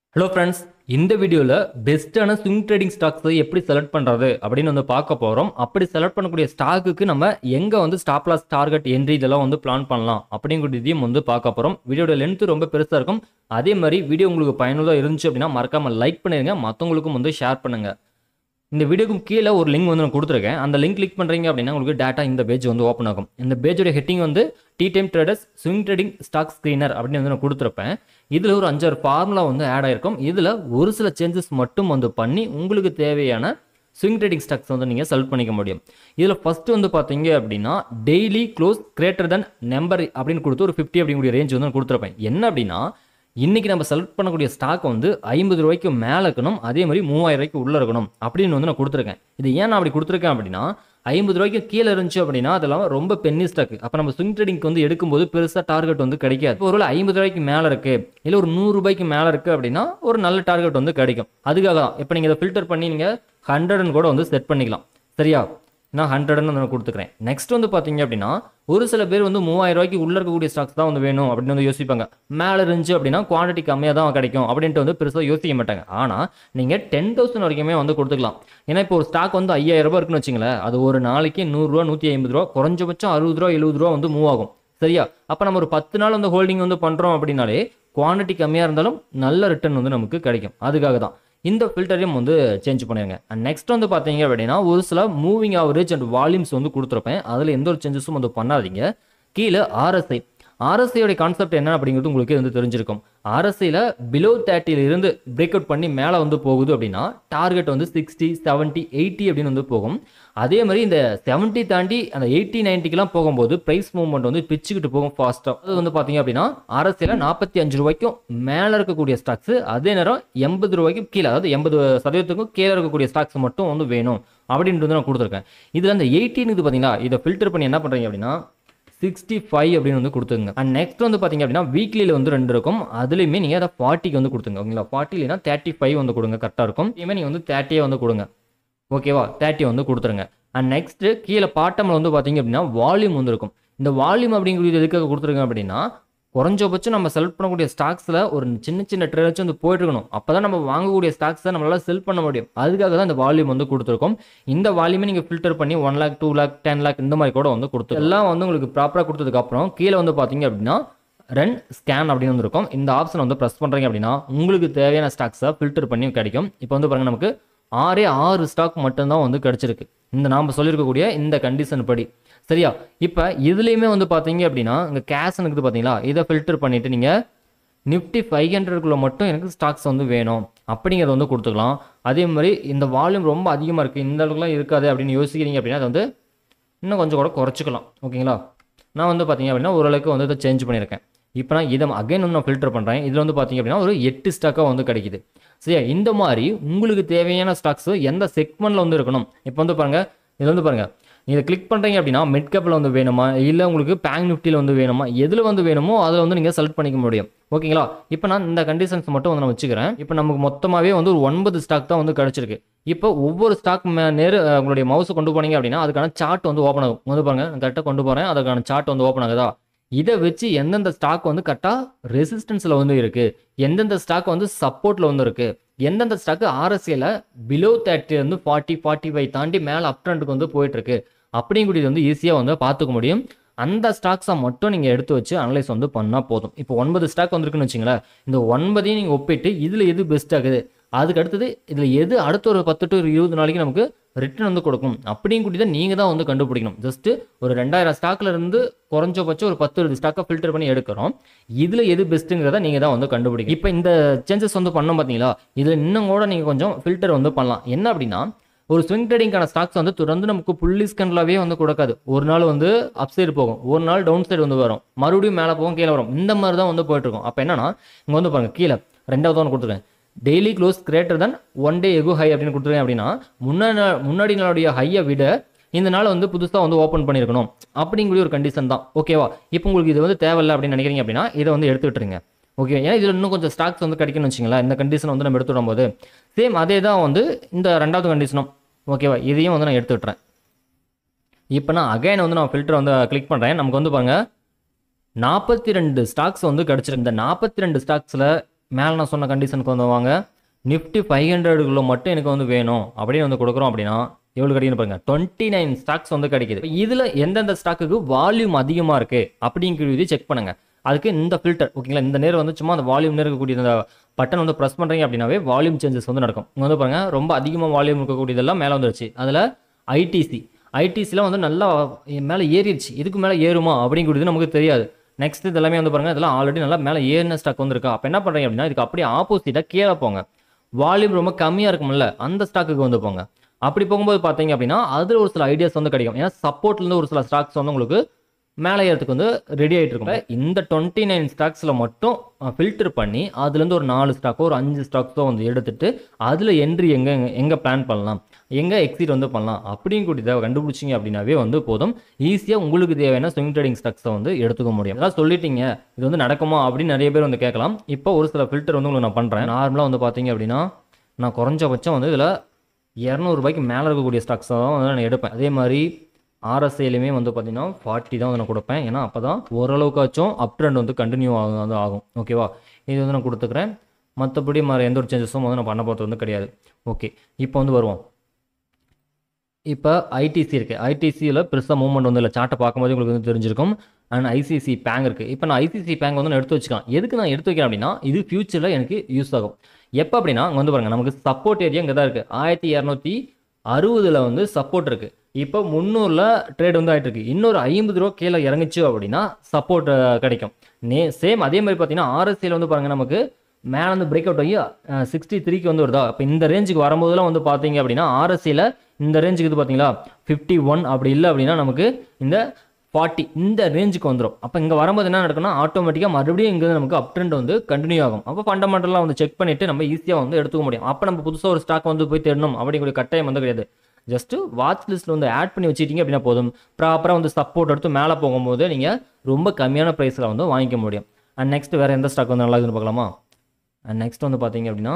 hello friends இந்த வீடியோவில் பெஸ்ட்டான ஸ்விங் ட்ரேடிங் ஸ்டாக்ஸை எப்படி செலக்ட் பண்ணுறது அப்படின்னு வந்து பார்க்க போகிறோம் அப்படி செலக்ட் பண்ணக்கூடிய ஸ்டாக்குக்கு நம்ம எங்கே வந்து ஸ்டாப் லாஸ் டார்கெட் என்ட்ரி இதெல்லாம் வந்து பிளான் பண்ணலாம் அப்படிங்கிறதையும் வந்து பார்க்க போகிறோம் வீடியோட லென்த்து ரொம்ப பெருசாக இருக்கும் அதே மாதிரி வீடியோ உங்களுக்கு பயனுள்ளதாக இருந்துச்சு அப்படின்னா மறக்காமல் லைக் பண்ணிடுங்க மற்றவங்களுக்கும் வந்து ஷேர் பண்ணுங்கள் இந்த வீடியோக்கு கீழே ஒரு லிங்க் வந்து நான் கொடுத்துருக்கேன் அந்த லிங்க் கிளிக் பண்ணுறீங்க அப்படின்னா உங்களுக்கு டேட்டா இந்த பேஜ் வந்து ஓப்பன் ஆகும் இந்த பேஜோட ஹெட்டிங் வந்து D time traders swing trading stock screener அப்படின்னு வந்து நான் கொடுத்துருப்பேன் இதில் ஒரு அஞ்சாறு ஃபார்முலா வந்து ஆட் ஆயிருக்கும் இதில் ஒரு சில சேஞ்சஸ் மட்டும் வந்து பண்ணி உங்களுக்கு தேவையான ஸ்விங் ட்ரேடிங் ஸ்டாக்ஸ் வந்து நீங்கள் செலக்ட் பண்ணிக்க முடியும் இதில் ஃபஸ்ட்டு வந்து பார்த்தீங்க அப்படின்னா daily close greater than number அப்படின்னு கொடுத்து ஒரு ஃபிஃப்டி அப்படிங்கக்கூடிய ரேஞ்ச் வந்து நான் கொடுத்துருப்பேன் என்ன அப்படின்னா இன்னைக்கு நம்ம செலக்ட் பண்ணக்கூடிய ஸ்டாக் வந்து ஐம்பது ரூபாய்க்கு மேலே இருக்கணும் அதே மாதிரி மூவாயிரம் ரூபாய்க்கு உள்ளே இருக்கணும் அப்படின்னு வந்து நான் கொடுத்துருக்கேன் இது ஏன் நான் அப்படி கொடுத்துருக்கேன் அப்படின்னா ஐம்பது ரூபாய்க்கு கீழே இருந்துச்சு அப்படின்னா அதெல்லாம் ரொம்ப பென்னி ஸ்டாக் அப்போ நம்ம ஸ்விங் ட்ரேடிங்க்கு வந்து எடுக்கும்போது பெருசாக டார்கெட் வந்து கிடைக்காது இப்போ ஒரு ஐம்பது ரூபாய்க்கு மேலே இருக்கு இல்லை ஒரு நூறு ரூபாய்க்கு மேலே இருக்கு அப்படின்னா ஒரு நல்ல டார்கெட் வந்து கிடைக்கும் அதுக்காக தான் இப்போ நீங்கள் இதை ஃபில்டர் பண்ணி நீங்கள் ஹண்ட்ரட்னு கூட வந்து செட் பண்ணிக்கலாம் சரியா நான் ஹண்ட்ரட்னு வந்து நான் கொடுத்துக்கிறேன் நெக்ஸ்ட் வந்து பார்த்தீங்க அப்படின்னா ஒரு சில பேர் வந்து மூவாயிரம் ரூபாய்க்கு உள்ள இருக்கக்கூடிய ஸ்டாக்ஸ் தான் வந்து வேணும் அப்படின்னு வந்து யோசிப்பாங்க மேலே இருந்துச்சு அப்படின்னா குவான்டிட்டி கம்மியாக தான் கிடைக்கும் அப்படின்ட்டு வந்து பெருசாக யோசிக்க மாட்டாங்க ஆனால் நீங்கள் டென் தௌசண்ட் வரைக்குமே வந்து கொடுத்துக்கலாம் ஏன்னா இப்போ ஒரு ஸ்டாக் வந்து ஐயாயிரம் ரூபாய் இருக்குன்னு வச்சுங்களேன் அது ஒரு நாளைக்கு நூறுரூவா நூற்றி ஐம்பது ரூபா குறைஞ்சபட்சம் அறுபது ரூபா எழுபது ரூபா வந்து மூவ் ஆகும் சரியா அப்போ நம்ம ஒரு பத்து நாள் வந்து ஹோல்டிங் வந்து பண்ணுறோம் அப்படின்னாலே குவான்டிட்டி கம்மியாக இருந்தாலும் நல்ல ரிட்டர்ன் வந்து நமக்கு கிடைக்கும் அதுக்காக தான் இந்த ஃபில்டரையும் வந்து சேஞ்ச் பண்ணிடுங்க அண்ட் நெக்ஸ்ட் வந்து பார்த்தீங்க அப்படின்னா ஒரு சில மூவிங் ஆவரேஜ் அண்ட் வால்யூம்ஸ் வந்து கொடுத்துருப்பேன் அதில் எந்த ஒரு சேஞ்சஸும் வந்து பண்ணாதீங்க கீழே ஆர்எஸ்ஐ ஆர்எஸ்ஐயோட கான்செப்ட் என்ன அப்படிங்கிறது உங்களுக்கு வந்து தெரிஞ்சிருக்கும் ஆர்எஸ்ஐயில் பிலோ தேர்ட்டியில இருந்து பிரேக் அவுட் பண்ணி மேலே வந்து போகுது அப்படின்னா டார்கெட் வந்து சிக்ஸ்டி செவன்ட்டி எயிட்டி அப்படின்னு வந்து போகும் அதே மாதிரி இந்த செவன்ட்டி தாண்டி அந்த எயிட்டி நைன்ட்டிக்கெலாம் போகும்போது ப்ரைஸ் மூவ்மெண்ட் வந்து பிச்சுக்கிட்டு போகும் ஃபாஸ்ட்டாக அது வந்து பார்த்தீங்க அப்படின்னா அரசியல நாற்பத்தி அஞ்சு ரூபாய்க்கும் மேலே இருக்கக்கூடிய ஸ்டாக்ஸ் அதே நேரம் எண்பது ரூபாய்க்கும் கீழே அதாவது எண்பது சதவீதத்துக்கும் கீழே இருக்கக்கூடிய ஸ்டாக்ஸ் மட்டும் வந்து வேணும் அப்படின்ட்டு வந்து நான் கொடுத்துருக்கேன் இதில் அந்த எயிட்டின்னு பார்த்தீங்களா இதை ஃபில்டர் பண்ணி என்ன பண்ணுறீங்க அப்படின்னா சிக்ஸ்டி ஃபைவ் அப்படின்னு வந்து கொடுத்துங்க அண்ட் நெக்ஸ்ட் வந்து பார்த்தீங்க அப்படின்னா வீக்லியில் வந்து ரெண்டு இருக்கும் அதுலேயுமே நீங்கள் அதை ஃபார்ட்டிக்கு வந்து கொடுத்துங்க ஓகேங்களா ஃபார்ட்டி இல்லைனா தேர்ட்டி ஃபைவ் வந்து கொடுங்க கரெக்டாக இருக்கும் இனிமேல் நீங்கள் வந்து தேர்ட்டியே வந்து கொடுங்க ஓகேவா தேர்ட்டி வந்து கொடுத்துருங்க அண்ட் நெக்ஸ்ட்டு கீழே பாட்டமில் வந்து பார்த்தீங்க அப்படின்னா வால்யூம் வந்து இருக்கும் இந்த வால்யூம் அப்படிங்கிறது எதுக்காக கொடுத்துருங்க அப்படின்னா குறைஞ்சபட்சம் நம்ம செலக்ட் பண்ணக்கூடிய ஸ்டாக்ஸில் ஒரு சின்ன சின்ன ட்ரேட்ஸ் வந்து போயிட்டு இருக்கணும் அப்போ தான் நம்ம வாங்கக்கூடிய ஸ்டாக்ஸை நம்மளால் செல் பண்ண முடியும் அதுக்காக தான் இந்த வால்யூம் வந்து கொடுத்துருக்கோம் இந்த வால்யூமை நீங்கள் ஃபில்டர் பண்ணி one lakh two lakh ten lakh இந்த மாதிரி கூட வந்து கொடுத்து எல்லாம் வந்து உங்களுக்கு ப்ராப்பராக கொடுத்ததுக்கப்புறம் கீழே வந்து பார்த்தீங்க அப்படின்னா ரன் ஸ்கேன் அப்படின்னு வந்து இருக்கும் இந்த ஆப்ஷன் வந்து ப்ரெஸ் பண்ணுறீங்க அப்படின்னா உங்களுக்கு தேவையான ஸ்டாக்ஸை ஃபில்டர் பண்ணி கிடைக்கும் இப்போ வந்து பாருங்கள் நமக்கு ஆறே ஆறு ஸ்டாக் மட்டும்தான் வந்து கிடச்சிருக்கு இந்த நாம் சொல்லியிருக்கக்கூடிய இந்த கண்டிஷன் படி சரியா இப்போ இதுலேயுமே வந்து பார்த்தீங்க அப்படின்னா இங்கே கேஷ் இருக்குது பார்த்தீங்களா இதை ஃபில்டர் பண்ணிவிட்டு நீங்கள் நிஃப்டி ஃபைவ் ஹண்ட்ரட்குள்ளே மட்டும் எனக்கு ஸ்டாக்ஸ் வந்து வேணும் அப்படிங்கிறத வந்து கொடுத்துக்கலாம் அதே மாதிரி இந்த வால்யூம் ரொம்ப அதிகமாக இருக்குது இந்த அளவுக்குலாம் இருக்காது அப்படின்னு யோசிக்கிறீங்க அப்படின்னா அதை வந்து இன்னும் கொஞ்சம் கூட குறைச்சிக்கலாம் ஓகேங்களா நான் வந்து பார்த்தீங்க அப்படின்னா ஓரளவுக்கு வந்து இதை சேஞ்ச் பண்ணியிருக்கேன் இப்போ நான் இதை அகைன் வந்து நான் ஃபில்டர் பண்ணுறேன் இதில் வந்து பார்த்தீங்க அப்படின்னா ஒரு எட்டு ஸ்டாக்காக வந்து கிடைக்குது சரியா இந்த மாதிரி உங்களுக்கு தேவையான ஸ்டாக்ஸ் எந்த செக்மெண்ட்டில் வந்து இருக்கணும் இப்போ வந்து பாருங்கள் இதில் வந்து பாருங்கள் இதை கிளிக் பண்ணுறீங்க அப்படின்னா மிட் கேப்பில் வந்து வேணுமா இல்லை உங்களுக்கு பேங்க் நிஃப்டியில் வந்து வேணுமா எதில் வந்து வேணுமோ அதில் வந்து நீங்கள் செலக்ட் பண்ணிக்க முடியும் ஓகேங்களா இப்போ நான் இந்த கண்டிஷன்ஸ் மட்டும் வந்து நான் வச்சுக்கிறேன் இப்போ நமக்கு மொத்தமாகவே வந்து ஒரு ஒன்பது ஸ்டாக் தான் வந்து கிடச்சிருக்கு இப்போ ஒவ்வொரு ஸ்டாக் நேரு அஹ், உங்களுடைய மவுஸை கொண்டு போனீங்க அப்படின்னா அதுக்கான சார்ட் வந்து ஓப்பன் ஆகும் வந்து பாருங்க நான் கரெக்டாக கொண்டு போகிறேன் அதுக்கான சார்ட் வந்து ஓப்பன் ஆகுதா இதை வச்சு எந்தெந்த ஸ்டாக் வந்து கரெக்டாக ரெசிஸ்டன்ஸில் வந்து இருக்குது எந்தெந்த ஸ்டாக் வந்து சப்போர்ட்டில் வந்து இருக்குது எந்தெந்த ஸ்டாக்கு ஆர்எஸ்ஏல பிலோ தேர்ட்டிலேருந்து ஃபார்ட்டி ஃபார்ட்டி ஃபைவ் தாண்டி மேலே அப் ட்ரெண்டுக்கு வந்து போயிட்டுருக்கு அப்படிங்கிறது வந்து ஈஸியாக வந்து பார்த்துக்க முடியும் அந்த ஸ்டாக்ஸை மட்டும் நீங்கள் எடுத்து வச்சு அனலைஸ் வந்து பண்ணால் போதும் இப்போ ஒன்பது ஸ்டாக் வந்திருக்குன்னு வச்சுங்களேன் இந்த ஒன்பதையும் நீங்கள் ஒப்பிட்டு இதில் எது பெஸ்ட் ஆகுது அதுக்கு அடுத்தது இதில் எது அடுத்த ஒரு பத்து டு இருபது நாளைக்கு நமக்கு ரிட்டர்ன் வந்து கொடுக்கும் அப்படியும் கூட்டி தான் நீங்கள் தான் வந்து கண்டுபிடிக்கணும் ஜஸ்ட்டு ஒரு ரெண்டாயிரம் ஸ்டாக்ல இருந்து குறைஞ்சபட்சம் ஒரு பத்து இருபது ஸ்டாக்கை ஃபில்டர் பண்ணி எடுக்கிறோம் இதில் எது பெஸ்ட்டுங்கிறத நீங்கள் தான் வந்து கண்டுபிடிக்கணும் இப்போ இந்த சேஞ்சஸ் வந்து பண்ணோம் பார்த்தீங்களா இதில் இன்னும் கூட நீங்கள் கொஞ்சம் ஃபில்டர் வந்து பண்ணலாம் என்ன அப்படின்னா ஒரு ஸ்விங் ட்ரேடிங்கான ஸ்டாக்ஸ் வந்து தொடர்ந்து நமக்கு புள்ளி ஸ்கன்லாவே வந்து கொடுக்காது ஒரு நாள் வந்து அப் சைடு போகும் ஒரு நாள் டவுன் சைடு வந்து வரும் மறுபடியும் மேலே போகும் கீழே வரும் இந்த மாதிரி தான் வந்து போயிட்டு இருக்கும் அப்போ என்னன்னா இங்கே வந்து பாருங்க கீழே ரெண்டாவது ஒன்று கொடுத்துருக்கேன் daily close greater than one day ago high அப்படின்னு கொடுத்துருக்கேன் அப்படின்னா முன்னாடி நாள் முன்னாடி நாளுடைய ஹையை விட இந்த நாள் வந்து புதுசாக வந்து ஓப்பன் பண்ணியிருக்கணும் அப்படிங்கிற ஒரு கண்டிஷன் தான் ஓகேவா இப்போ உங்களுக்கு இது வந்து தேவையில்லை அப்படின்னு நினைக்கிறீங்க அப்படின்னா இதை வந்து எடுத்து விட்டுருங்க ஓகே ஏன்னா இதில் இன்னும் கொஞ்சம் ஸ்டாக்ஸ் வந்து கிடைக்கும்னு வச்சுங்களேன் இந்த கண்டிஷன் வந்து நம்ம எடுத்து விடும்போது சேம் அதே தான் வந்து இந்த ரெண்டாவது கண்டிஷனும் ஓகேவா இதையும் வந்து நான் எடுத்து விட்டுறேன் இப்போ நான் அகைன் வந்து நான் ஃபில்டர் வந்து கிளிக் பண்ணுறேன் நமக்கு வந்து பாருங்க நாற்பத்தி ரெண்டு ஸ்டாக்ஸ் வந்து கிடச்சிருக்கு இந்த நாற்பத்தி ரெண்டு ஸ்டாக்ஸில் மேலே நான் சொன்ன கண்டிஷனுக்கு வந்து வாங்க நிஃப்டி ஃபைவ் ஹண்ட்ரடுக்குள்ள மட்டும் எனக்கு வந்து வேணும் அப்படின்னு வந்து கொடுக்குறோம் அப்படின்னா எவ்வளோ கிடைக்குன்னு பாருங்க டுவெண்ட்டி நைன் ஸ்டாக்ஸ் வந்து கிடைக்குது இதில் எந்தெந்த ஸ்டாக்குக்கு வால்யூம் அதிகமாக இருக்குது அப்படிங்கிறது செக் பண்ணுங்க அதுக்கு இந்த ஃபில்டர் ஓகேங்களா இந்த நேரம் வந்து சும்மா அந்த வால்யூம் இருக்கக்கூடிய இந்த பட்டன் வந்து ப்ரெஸ் பண்ணுறீங்க அப்படின்னாவே வால்யூம் சேஞ்சஸ் வந்து நடக்கும் இங்கே வந்து பாருங்க ரொம்ப அதிகமாக வால்யூம் இருக்கக்கூடியதெல்லாம் மேலே வந்துருச்சு அதில் ஐடிசி ஐடிசியில் வந்து நல்லா மேலே ஏறிடுச்சு இதுக்கு மேலே ஏறுமா அப்படிங்கிறது நமக்கு தெரியாது நெக்ஸ்ட் இது எல்லாமே வந்து பாருங்க இதெல்லாம் ஆல்ரெடி நல்லா மேலே ஏறின ஸ்டாக் வந்துருக்கா அப்போ என்ன பண்ணுறீங்க அப்படின்னா இதுக்கு அப்படியே ஆப்போசிட்டாக கீழே போங்க வால்யூம் ரொம்ப கம்மியாக இருக்கும்ல அந்த ஸ்டாக்குக்கு வந்து போங்க அப்படி போகும்போது பார்த்தீங்க அப்படின்னா அதில் ஒரு சில ஐடியாஸ் வந்து கிடைக்கும் ஏன்னா சப்போர்ட்லேருந்து ஒரு சில ஸ்டாக்ஸ் வந்து உங்களுக்கு மேலே ஏறதுக்கு வந்து ரெடி ஆகிட்டு இருக்கும் இந்த டுவெண்ட்டி நைன் ஸ்டாக்ஸில் மட்டும் ஃபில்டர் பண்ணி அதுலேருந்து ஒரு நாலு ஸ்டாக்கோ ஒரு அஞ்சு ஸ்டாக்ஸோ வந்து எடுத்துட்டு அதில் என்ட்ரி எங்கே எங்கே பிளான் பண்ணலாம் எங்கே எக்ஸிட் வந்து பண்ணலாம் அப்படின்னு கூடியதை கண்டுபிடிச்சிங்க அப்படின்னாவே வந்து போதும் ஈஸியாக உங்களுக்கு தேவையான ஸ்விங் ட்ரேடிங் ஸ்டாக்ஸை வந்து எடுத்துக்க முடியும் அதான் சொல்லிட்டீங்க இது வந்து நடக்குமா அப்படின்னு நிறைய பேர் வந்து கேட்கலாம் இப்போ ஒரு சில ஃபில்டர் வந்து உங்களுக்கு நான் பண்ணுறேன் நார்மலாக வந்து பார்த்தீங்க அப்படின்னா நான் குறைஞ்சபட்சம் வந்து இதில் இரநூறுபாய்க்கு மேலே இருக்கக்கூடிய ஸ்டாக்ஸை தான் வந்து நான் எடுப்பேன் அதே மாதிரி ஆர்எஸ்ஐலையுமே வந்து பார்த்தீங்கன்னா ஃபார்ட்டி தான் வந்து நான் கொடுப்பேன் ஏன்னா அப்போ தான் ஓரளவுக்காச்சும் அப் ட்ரெண்ட் வந்து கண்டினியூ ஆகும் வந்து ஆகும் ஓகேவா இது வந்து நான் கொடுத்துக்கிறேன் மற்றபடி மறு எந்த ஒரு சேஞ்சஸும் வந்து நான் பண்ண போகிறது வந்து கிடையாது ஓகே இப்போ வந்து வருவோம் இப்போ ஐடிசி இருக்குது ஐடிசியில் பெருசாக மூவ்மெண்ட் வந்து இல்லை சார்ட்டை பார்க்கும்போது உங்களுக்கு வந்து தெரிஞ்சிருக்கும் அண்ட் ஐசிசி பேங்க் இருக்குது இப்போ நான் ஐசிசி பேங்க் வந்து நான் எடுத்து வச்சுக்கலாம் எதுக்கு நான் எடுத்து வைக்கிறேன் அப்படின்னா இது ஃபியூச்சரில் எனக்கு யூஸ் ஆகும் எப்போ அப்படின்னா அங்கே வந்து பாருங்கள் நமக்கு சப்போர்ட் ஏரியா இங்கே தான் இருக்குது ஆயிரத்தி இரநூத்தி அறுபதில் வந்து சப்போர்ட் இருக்குது இப்போ முந்நூறில் ட்ரேட் வந்து ஆகிட்டு இருக்கு இன்னொரு ஐம்பது ரூபா கீழே இறங்குச்சு அப்படின்னா சப்போர்ட் கிடைக்கும் நே சேம் அதே மாதிரி பார்த்தீங்கன்னா ஆர்எஸ்சியில் வந்து பாருங்கள் நமக்கு மேலே வந்து பிரேக் அவுட் ஆகி சிக்ஸ்டி த்ரீக்கு வந்து வருதா அப்போ இந்த ரேஞ்சுக்கு வரும்போதெல்லாம் வந்து பார்த்தீங்க அப்படின்னா ஆர்எஸ்சியில் இந்த ரேஞ்சுக்கு இது பார்த்தீங்களா ஃபிஃப்டி ஒன் அப்படி இல்லை அப்படின்னா நமக்கு இந்த ஃபார்ட்டி இந்த ரேஞ்சுக்கு வந்துடும் அப்போ இங்கே வரும்போது என்ன நடக்கும்னா ஆட்டோமேட்டிக்காக மறுபடியும் இங்கே நமக்கு அப் ட்ரெண்ட் வந்து கண்டினியூ ஆகும் அப்போ ஃபண்டமெண்டலாக வந்து செக் பண்ணிவிட்டு நம்ம ஈஸியாக வந்து எடுத்துக்க முடியும் அப்போ நம்ம புதுசாக ஒரு ஸ்டாக் வந்து போய் தேடணும் அப்படிங்கிற கட்டாயம் வந்து கிடையாது ஜஸ்ட்டு வாட்ச் லிஸ்ட்டில் வந்து ஆட் பண்ணி வச்சிட்டீங்க அப்படின்னா போதும் ப்ராப்பராக வந்து சப்போர்ட் எடுத்து மேலே போகும்போது நீங்கள் ரொம்ப கம்மியான ப்ரைஸில் வந்து வாங்கிக்க முடியும் அண்ட் நெக்ஸ்ட் வேறு எந்த ஸ்டாக் வந்து நல்லா இருக்குன்னு பார்க்கலாமா அண்ட் நெக்ஸ்ட் வந்து பார்த்தீங்க அப்படின்னா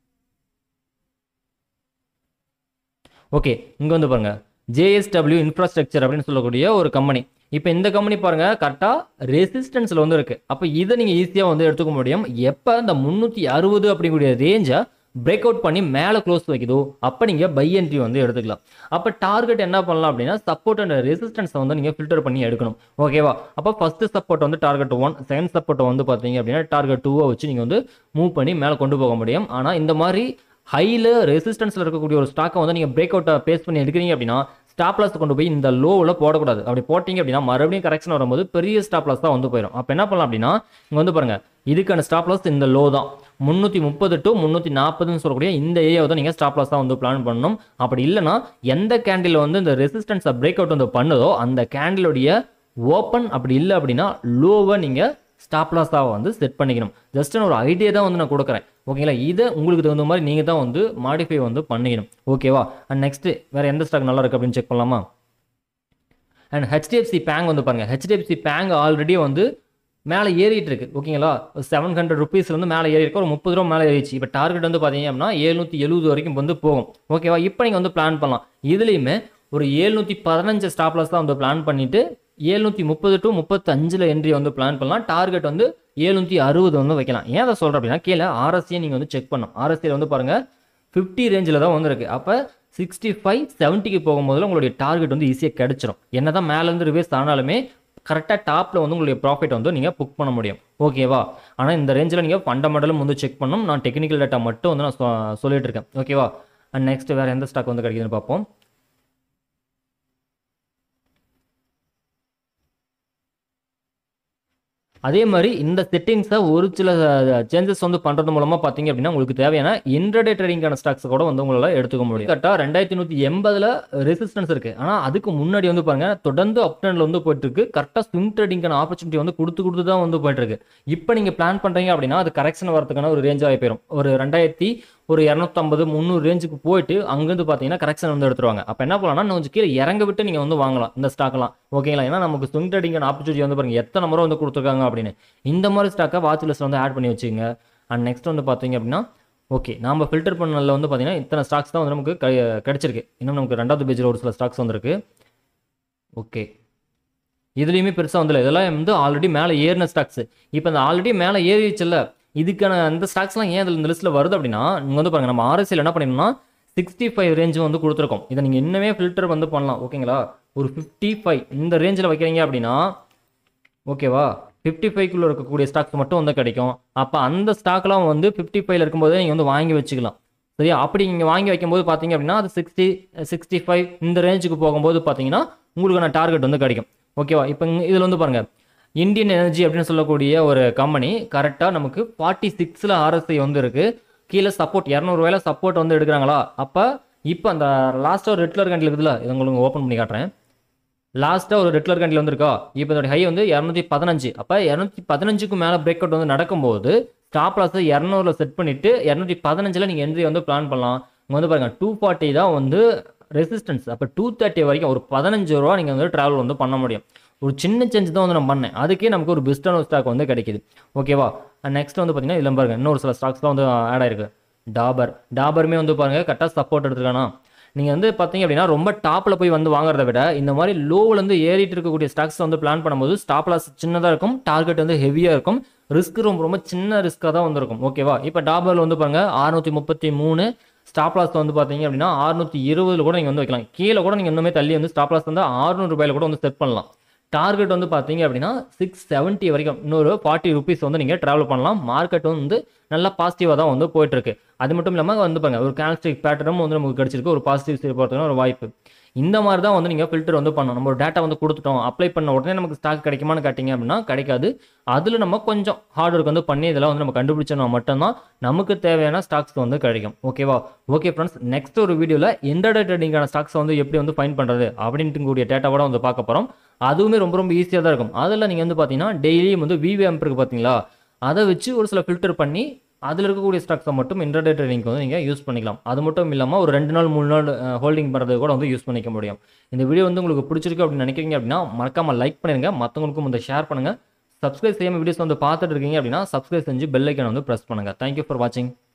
ஓகே இங்கே வந்து பாருங்கள் ஜேஎஸ்டபிள்யூ இன்ஃப்ராஸ்ட்ரக்சர் அப்படின்னு சொல்லக்கூடிய ஒரு கம்பெனி இப்போ இந்த கம்பெனி பாருங்க கரெக்டாக ரெசிஸ்டன்ஸில் வந்து இருக்குது அப்போ இதை நீங்கள் ஈஸியாக வந்து எடுத்துக்க முடியும் எப்போ இந்த முந்நூற்றி அறுபது அப்படிங்கக்கூடிய ரேஞ்சை பிரேக் அவுட் பண்ணி மேலே க்ளோஸ் வைக்குதோ அப்போ நீங்கள் பை என்ட்ரி வந்து எடுத்துக்கலாம் அப்போ டார்கெட் என்ன பண்ணலாம் அப்படின்னா சப்போர்ட் அண்ட் ரெசிஸ்டன்ஸை வந்து நீங்கள் ஃபில்டர் பண்ணி எடுக்கணும் ஓகேவா அப்போ ஃபஸ்ட்டு சப்போர்ட் வந்து டார்கெட் ஒன் செகண்ட் சப்போர்ட் வந்து பார்த்தீங்க அப்படின்னா டார்கெட் டூவை வச்சு நீங்கள் வந்து மூவ் பண்ணி மேலே கொண்டு போக முடியும் ஆனால் இந்த மாதிரி ஹையில் ரெசிஸ்டன்ஸில் இருக்கக்கூடிய ஒரு ஸ்டாக்கை வந்து நீங்கள் பிரேக் அவுட்டை பேஸ் பண்ணி எடுக்கிறீங்க அப்படின்னா ஸ்டாப் லாஸ் கொண்டு போய் இந்த லோவில் போடக்கூடாது அப்படி போட்டிங்க அப்படின்னா மறுபடியும் கரெக்ஷன் வரும்போது பெரிய ஸ்டாப் லாஸ் தான் வந்து போயிடும் அப்போ என்ன பண்ணலாம் அப்படின்னா இங்கே வந்து பாருங்க இதுக்கான ஸ்டாப் லாஸ் இந்த லோ தான் முந்நூற்றி முப்பது டு முந்நூற்றி நாற்பதுன்னு சொல்லக்கூடிய இந்த ஏரியாவை தான் நீங்கள் ஸ்டாப் லாஸ் தான் வந்து பிளான் பண்ணணும் அப்படி இல்லைன்னா எந்த கேண்டில் வந்து இந்த ரெசிஸ்டன்ஸை பிரேக் அவுட் வந்து பண்ணுதோ அந்த கேண்டிலுடைய ஓப்பன் அப்படி இல்லை அப்படின்னா லோவை நீங்கள் ஸ்டாப் லாஸாக வந்து செட் பண்ணிக்கணும் ஜஸ்ட் ஒரு ஐடியா தான் வந்து நான் கொடுக்குறேன் ஓகேங்களா இதை உங்களுக்கு தகுந்த மாதிரி நீங்கள் தான் வந்து மாடிஃபை வந்து பண்ணிக்கணும் ஓகேவா அண்ட் நெக்ஸ்ட்டு வேறு எந்த ஸ்டாக் நல்லா இருக்குது அப்படின்னு செக் பண்ணலாமா அண்ட் ஹெச்டிஎஃப்சி பேங்க் வந்து பாருங்கள் ஹெச்டிஎஃப்சி பேங்க் ஆல்ரெடி வந்து மேலே ஏறிட்டு இருக்கு ஓகேங்களா செவன் ஹண்ட்ரட் ருபீஸ் வந்து மேலே ஏறி இருக்கு ஒரு முப்பது ரூபா மேலே ஏறிச்சு இப்போ டார்கெட் வந்து பார்த்தீங்க அப்படின்னா எழுநூற்றி எழுபது வரைக்கும் வந்து போகும் ஓகேவா இப்போ நீங்கள் வந்து பிளான் பண்ணலாம் இதுலேயுமே ஒரு ஏழ்நூற்றி பதினஞ்சு ஸ்டாப் லாஸ் தான் வந்து பிளான் பண்ணிட்டு ஏழ்நூற்றி முப்பது டு முப்பத்தஞ்சில் என்ட்ரி வந்து பிளான் பண்ணலாம் டார்கெட் வந்து ஏழ்நூற்றி அறுபது வந்து வைக்கலாம் ஏன் அதை சொல்கிறேன் அப்படின்னா கீழே ஆர்எஸ்சியை நீங்கள் வந்து செக் பண்ணணும் ஆர்எஸ்சியில் வந்து பாருங்கள் ஃபிஃப்டி ரேஞ்சில் தான் வந்திருக்கு அப்போ சிக்ஸ்டி ஃபைவ் செவன்ட்டிக்கு போகும்போது உங்களுடைய டார்கெட் வந்து ஈஸியாக கிடைச்சிரும் என்ன தான் மேலேருந்து ரிவேஸ் ஆனாலுமே கரெக்டாக டாப்பில் வந்து உங்களுடைய ப்ராஃபிட் வந்து நீங்கள் புக் பண்ண முடியும் ஓகேவா ஆனால் இந்த ரேஞ்சில் நீங்கள் ஃபண்டமெண்டலும் வந்து செக் பண்ணணும் நான் டெக்னிக்கல் டேட்டா மட்டும் வந்து நான் சொ- சொல்லிட்டு இருக்கேன் ஓகேவா அண்ட் நெக்ஸ்ட் வேறு எந்த ஸ்டாக் வந்து கிடைக்குதுன்னு பார்ப்போம் அதே மாதிரி இந்த செட்டிங்ஸை ஒரு சில சேஞ்சஸ் வந்து பண்ணுறது மூலமாக பார்த்தீங்க அப்படின்னா உங்களுக்கு தேவையான இன்டர்டே ட்ரேடிங்கான ஸ்டாக்ஸ் கூட வந்து உங்களால் எடுத்துக்க முடியும் கரெக்டாக ரெண்டாயிரத்தி நூற்றி எண்பதில் ரெசிஸ்டன்ஸ் இருக்குது ஆனால் அதுக்கு முன்னாடி வந்து பாருங்க தொடர்ந்து அப் ட்ரெண்டில் வந்து போயிட்டு இருக்கு கரெக்டாக ஸ்விங் ட்ரேடிங்கான ஆப்பர்ச்சுனிட்டி வந்து கொடுத்து கொடுத்து தான் வந்து போயிட்டு இருக்கு இப்போ நீங்கள் பிளான் பண்ணுறீங்க அப்படின்னா அது கரெக்ஷன் வரதுக்கான ஒரு ரேஞ்சாக போயிடும் ஒரு ரெண்டாயிரத்தி ஒரு இரநூத்தம்பது முந்நூறு ரேஞ்சுக்கு போயிட்டு அங்கேருந்து பார்த்தீங்கன்னா கரெக்ஷன் வந்து எடுத்துருவாங்க அப்போ என்ன பண்ணலாம்னா இன்னும் கொஞ்சம் கீழே இறங்க விட்டு நீங்கள் வந்து வாங்கலாம் இந்த ஸ்டாக்லாம் ஓகேங்களா ஏன்னா நமக்கு ஸ்விங் ட்ரேடிங்கான ஆப்பர்ச்சுனிட்டி வந்து பாருங்க எத்தனை முறை வந்து கொடுத்துருக்காங்க அப்படின்னு இந்த மாதிரி ஸ்டாக்கை வாட்ச் லிஸ்ட் வந்து ஆட் பண்ணி வச்சுங்க அண்ட் நெக்ஸ்ட் வந்து பார்த்தீங்க அப்படின்னா ஓகே நாம ஃபில்டர் பண்ணல வந்து பார்த்தீங்கன்னா இத்தனை ஸ்டாக்ஸ் தான் வந்து நமக்கு கிடை- கிடைச்சிருக்கு இன்னும் நமக்கு ரெண்டாவது பேஜில் ஒரு சில ஸ்டாக்ஸ் வந்திருக்கு ஓகே இதுலேயுமே பெருசாக வந்துல இதெல்லாம் வந்து ஆல்ரெடி மேலே ஏறின ஸ்டாக்ஸ் இப்போ இந்த ஆல்ரெடி மேலே ஏறிச்சுல்ல இதுக்கான அந்த ஸ்டாக்ஸ்லாம் ஏன் அதில் இந்த லிஸ்ட்டில் வருது அப்படின்னா நீங்கள் வந்து பாருங்கள் நம்ம ஆர்எஸ்சியில் என்ன பண்ணிடணும்னா சிக்ஸ்டி ஃபைவ் ரேஞ்சு வந்து கொடுத்துருக்கோம் இதை நீங்கள் இன்னுமே ஃபில்டர் வந்து பண்ணலாம் ஓகேங்களா ஒரு ஃபிஃப்டி ஃபைவ் இந்த ரேஞ்சில் வைக்கிறீங்க அப்படின்னா ஓகேவா ஃபிஃப்டி ஃபைவ்க்குள்ளே இருக்கக்கூடிய ஸ்டாக்ஸ் மட்டும் வந்து கிடைக்கும் அப்போ அந்த ஸ்டாக்லாம் வந்து ஃபிஃப்டி ஃபைவ்ல இருக்கும்போதே நீங்கள் வந்து வாங்கி வச்சுக்கலாம் சரியா அப்படி நீங்கள் வாங்கி வைக்கும்போது பார்த்தீங்க அப்படின்னா அது சிக்ஸ்டி சிக்ஸ்டி ஃபைவ் இந்த ரேஞ்சுக்கு போகும்போது பார்த்தீங்கன்னா உங்களுக்கான டார்கெட் வந்து கிடைக்கும் ஓகேவா இப்போ இதில் வந்து பாருங்கள் இந்தியன் எனர்ஜி அப்படின்னு சொல்லக்கூடிய ஒரு கம்பெனி கரெக்டாக நமக்கு ஃபார்ட்டி சிக்ஸில் ஆர்எஸ்ஐ வந்து இருக்குது கீழே சப்போர்ட் இரநூறுவாயில சப்போர்ட் வந்து எடுக்கிறாங்களா அப்போ இப்போ அந்த லாஸ்ட்டாக ஒரு ரெட்லர் கண்டில் இருக்குதுல்ல இதை உங்களுக்கு ஓப்பன் பண்ணி காட்டுறேன் லாஸ்ட்டாக ஒரு ரெட்லர் கண்டில் வந்திருக்கா இப்போ இதோட ஹை வந்து இரநூத்தி பதினஞ்சு அப்போ இரநூத்தி பதினஞ்சுக்கு மேலே பிரேக் அவுட் வந்து நடக்கும்போது ஸ்டாப் லாஸை இரநூறுல செட் பண்ணிவிட்டு இரநூத்தி பதினஞ்சில் நீங்கள் என்ட்ரி வந்து பிளான் பண்ணலாம் இங்கே வந்து பாருங்கள் டூ ஃபார்ட்டி தான் வந்து ரெசிஸ்டன்ஸ் அப்போ டூ தேர்ட்டி வரைக்கும் ஒரு பதினஞ்சு ரூபா நீங்கள் வந்து ட்ராவல் வந்து பண்ண முடியும் ஒரு சின்ன சேஞ்ச் தான் வந்து நான் பண்ணேன் அதுக்கே நமக்கு ஒரு பெஸ்ட்டான ஒரு ஸ்டாக் வந்து கிடைக்குது ஓகேவா நெக்ஸ்ட் வந்து பார்த்தீங்கன்னா இதில் பாருங்க இன்னொரு சில ஸ்டாக்ஸ் தான் வந்து ஆட் ஆயிருக்கு டாபர் டாபருமே வந்து பாருங்கள் கரெக்டாக சப்போர்ட் எடுத்துருக்கானா நீங்கள் வந்து பார்த்தீங்க அப்படின்னா ரொம்ப டாப்பில் போய் வந்து வாங்குறத விட இந்த மாதிரி லோவிலேருந்து ஏறிட்டு இருக்கக்கூடிய ஸ்டாக்ஸ் வந்து பிளான் பண்ணும்போது ஸ்டாப் லாஸ் சின்னதாக இருக்கும் டார்கெட் வந்து ஹெவியாக இருக்கும் ரிஸ்க் ரொம்ப ரொம்ப சின்ன ரிஸ்க்காக தான் வந்திருக்கும் ஓகேவா இப்போ டாபரில் வந்து பாருங்க அறுநூற்றி முப்பத்தி மூணு ஸ்டாப் லாஸ் வந்து பார்த்தீங்க அப்படின்னா அறுநூற்றி இருபதுல கூட நீங்கள் வந்து வைக்கலாம் கீழே கூட நீங்கள் இன்னுமே தள்ளி வந்து ஸ்டாப் லாஸ் வந்து அறுநூறு ரூபாயில கூட வந்து செட் பண்ணலாம் டார்கெட் வந்து பார்த்தீங்க அப்படின்னா சிக்ஸ் செவன்ட்டி வரைக்கும் இன்னொரு ஃபார்ட்டி ருபீஸ் வந்து நீங்கள் ட்ராவல் பண்ணலாம் மார்க்கெட் வந்து நல்லா பாசிட்டிவாக தான் வந்து போயிட்டுருக்கு அது மட்டும் இல்லாமல் வந்து பாருங்க ஒரு கேல்ஸ்டிக் பேட்டர்னும் வந்து நமக்கு கிடச்சிருக்கு ஒரு பாசிட்டிவ் சைடு போகிறதுக்கான ஒரு வாய்ப்பு இந்த மாதிரி தான் வந்து நீங்கள் ஃபில்டர் வந்து பண்ணணும் நம்ம ஒரு டேட்டா வந்து கொடுத்துட்டோம் அப்ளை பண்ண உடனே நமக்கு ஸ்டாக் கிடைக்குமான்னு கேட்டிங்க அப்படின்னா கிடைக்காது அதில் நம்ம கொஞ்சம் ஹார்ட் ஒர்க் வந்து பண்ணி இதெல்லாம் வந்து நம்ம கண்டுபிடிச்சோம்னா மட்டும்தான் நமக்கு தேவையான ஸ்டாக்ஸ் வந்து கிடைக்கும் ஓகேவா ஓகே ஃப்ரெண்ட்ஸ் நெக்ஸ்ட் ஒரு வீடியோவில் எந்த ட்ரேடிங்கான ஸ்டாக்ஸ் வந்து எப்படி வந்து ஃபைன் பண்ணுறது அப்படின்ட்டு கூடிய டேட்டாவோட வந்து பார்க்க போகிறோம் அதுவுமே ரொம்ப ரொம்ப ஈஸியாக தான் இருக்கும் அதில் நீங்கள் வந்து பார்த்தீங்கன்னா டெய்லியும் வந்து விவிஎம் இருக்குது பார்த்தீங்களா அதை வச்சு ஒரு சில ஃபில்டர் பண்ணி அதில் இருக்கக்கூடிய ஸ்டாக்ஸை மட்டும் இன்டர்டே ட்ரேடிங்க்கு வந்து நீங்கள் யூஸ் பண்ணிக்கலாம் அது மட்டும் இல்லாமல் ஒரு ரெண்டு நாள் மூணு நாள் ஹோல்டிங் பண்ணுறது கூட வந்து யூஸ் பண்ணிக்க முடியும் இந்த வீடியோ வந்து உங்களுக்கு பிடிச்சிருக்கு அப்படின்னு நினைக்கிறீங்க அப்படின்னா மறக்காமல் லைக் பண்ணிடுங்க மற்றவங்களுக்கும் வந்து ஷேர் பண்ணுங்கள் சப்ஸ்கிரைப் செய்யாமல் வீடியோஸ் வந்து பார்த்துட்டு இருக்கீங்க அப்படின்னா சப்ஸ்கிரைப் செஞ்சு பெல் ஐக்கனை வந்து ப்ரெஸ் பண்ணுங்கள் தேங்க்யூ ஃபார் வாட்சிங்